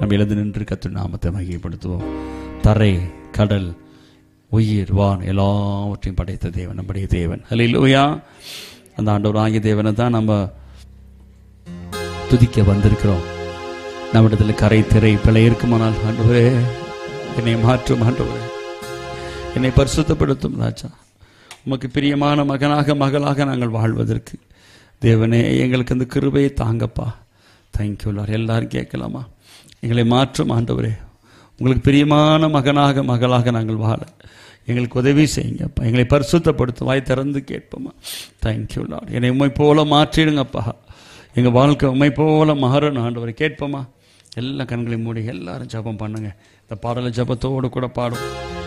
நம்ம எழுந்து நின்று கத்து நாமத்தை மகிமைப்படுத்துவோம் தரை கடல் உயிர் வான் எல்லாவற்றையும் படைத்த தேவன் நம்முடைய தேவன் ஹalleluya அந்த ஆண்டவர் ஆகிய தேவனை தான் நம்ம துதிக்க வந்திருக்கிறோம் நம்மிடத்தில் கரை திரை பிழை இருக்குமானால் ஆண்டவரே என்னை மாற்றும் ஆண்டவரே என்னை பரிசுத்தப்படுத்தும் ராஜா உமக்கு பிரியமான மகனாக மகளாக நாங்கள் வாழ்வதற்கு தேவனே எங்களுக்கு அந்த கிருபையை தாங்கப்பா தேங்க்யூ லார் எல்லாரும் கேட்கலாமா எங்களை மாற்றும் ஆண்டவரே உங்களுக்கு பிரியமான மகனாக மகளாக நாங்கள் வாழ எங்களுக்கு உதவி செய்யுங்கப்பா எங்களை பரிசுத்தப்படுத்தும் வாய் திறந்து கேட்போமா தேங்க்யூ லார் என்னை உண்மை போல மாற்றிடுங்கப்பா எங்கள் வாழ்க்கை உண்மை போல மாறணும் ஆண்டவரை கேட்போமா எல்லா கண்களையும் மூடி எல்லாரும் ஜெபம் பண்ணுங்க இந்த பாடலை ஜெபத்தோடு கூட பாடும்